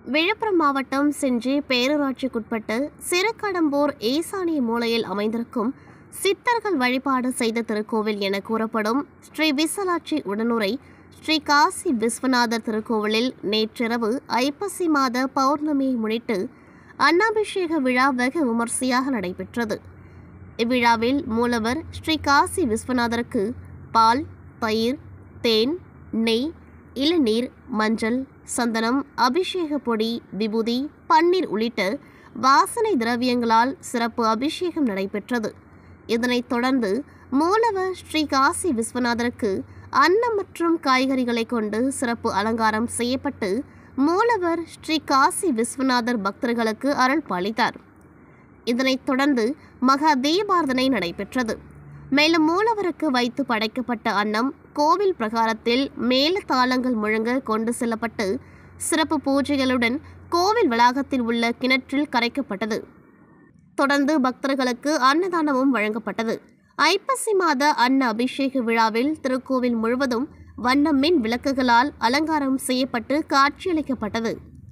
விழுப்புரம் மாவட்டம் செஞ்சி பேரூராட்சிக்குட்பட்ட சிறுகடம்பூர் ஈசானிய மூலையில் அமைந்திருக்கும் சித்தர்கள் வழிபாடு செய்த திருக்கோவில் என கூறப்படும் ஸ்ரீ விசலாட்சி உடனுரை ஸ்ரீ காசி விஸ்வநாதர் திருக்கோவிலில் நேற்றிரவு ஐப்பசி மாத பௌர்ணமியை முன்னிட்டு அன்னாபிஷேக விழா வெகு விமர்சையாக நடைபெற்றது இவ்விழாவில் மூலவர் ஸ்ரீ காசி விஸ்வநாதருக்கு பால் தயிர் தேன் நெய் இளநீர் மஞ்சள் சந்தனம் அபிஷேக பொடி விபூதி பன்னீர் உள்ளிட்ட வாசனை திரவியங்களால் சிறப்பு அபிஷேகம் நடைபெற்றது இதனைத் தொடர்ந்து மூலவர் ஸ்ரீ காசி விஸ்வநாதருக்கு அன்னம் மற்றும் காய்கறிகளை கொண்டு சிறப்பு அலங்காரம் செய்யப்பட்டு மூலவர் ஸ்ரீ காசி விஸ்வநாதர் பக்தர்களுக்கு அருள் பாலித்தார் இதனைத் தொடர்ந்து மகா தீபாரதனை நடைபெற்றது மேலும் மூலவருக்கு வைத்து படைக்கப்பட்ட அன்னம் கோவில் பிரகாரத்தில் மேல தாளங்கள் முழங்க கொண்டு செல்லப்பட்டு சிறப்பு பூஜைகளுடன் கோவில் வளாகத்தில் உள்ள கிணற்றில் கரைக்கப்பட்டது தொடர்ந்து பக்தர்களுக்கு அன்னதானமும் வழங்கப்பட்டது ஐப்பசி மாத அன்ன அபிஷேக விழாவில் திருக்கோவில் முழுவதும் வண்ண மின் விளக்குகளால் அலங்காரம் செய்யப்பட்டு காட்சியளிக்கப்பட்டது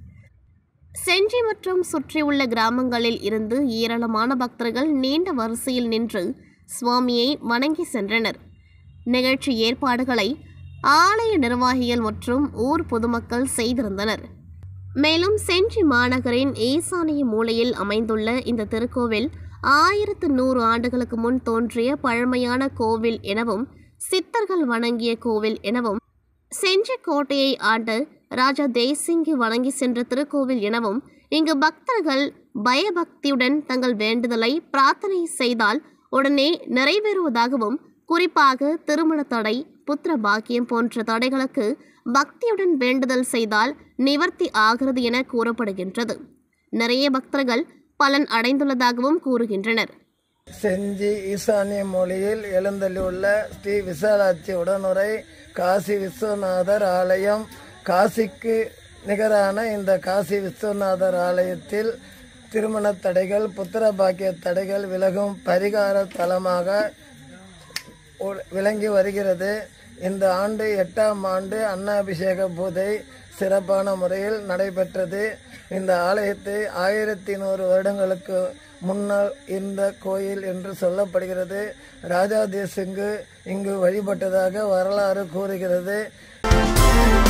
செஞ்சி மற்றும் சுற்றியுள்ள கிராமங்களில் இருந்து ஏராளமான பக்தர்கள் நீண்ட வரிசையில் நின்று சுவாமியை வணங்கி சென்றனர் நிகழ்ச்சி ஏற்பாடுகளை ஆலய நிர்வாகிகள் மற்றும் ஊர் பொதுமக்கள் செய்திருந்தனர் மேலும் செஞ்சி மாநகரின் ஈசானிய மூலையில் அமைந்துள்ள இந்த திருக்கோவில் ஆயிரத்து நூறு ஆண்டுகளுக்கு முன் தோன்றிய பழமையான கோவில் எனவும் சித்தர்கள் வணங்கிய கோவில் எனவும் செஞ்சி கோட்டையை ஆண்ட ராஜா தேசிங்கு வணங்கி சென்ற திருக்கோவில் எனவும் இங்கு பக்தர்கள் பயபக்தியுடன் தங்கள் வேண்டுதலை பிரார்த்தனை செய்தால் உடனே நிறைவேறுவதாகவும் குறிப்பாக திருமண தடை புத்திர பாக்கியம் போன்ற தடைகளுக்கு பக்தியுடன் வேண்டுதல் செய்தால் நிவர்த்தி ஆகிறது என கூறப்படுகின்றது நிறைய பக்தர்கள் பலன் அடைந்துள்ளதாகவும் கூறுகின்றனர் செஞ்சி ஈசானிய மொழியில் எழுந்தள்ளியுள்ள ஸ்ரீ விசாலாட்சி உடனுரை காசி விஸ்வநாதர் ஆலயம் காசிக்கு நிகரான இந்த காசி விஸ்வநாதர் ஆலயத்தில் திருமண தடைகள் புத்திர பாக்கிய தடைகள் விலகும் பரிகார தலமாக உ- விளங்கி வருகிறது இந்த ஆண்டு எட்டாம் ஆண்டு அன்னாபிஷேக பூஜை சிறப்பான முறையில் நடைபெற்றது இந்த ஆலயத்தை ஆயிரத்தி நூறு வருடங்களுக்கு முன்னால் இருந்த கோயில் என்று சொல்லப்படுகிறது ராஜா தேசிங்கு இங்கு வழிபட்டதாக வரலாறு கூறுகிறது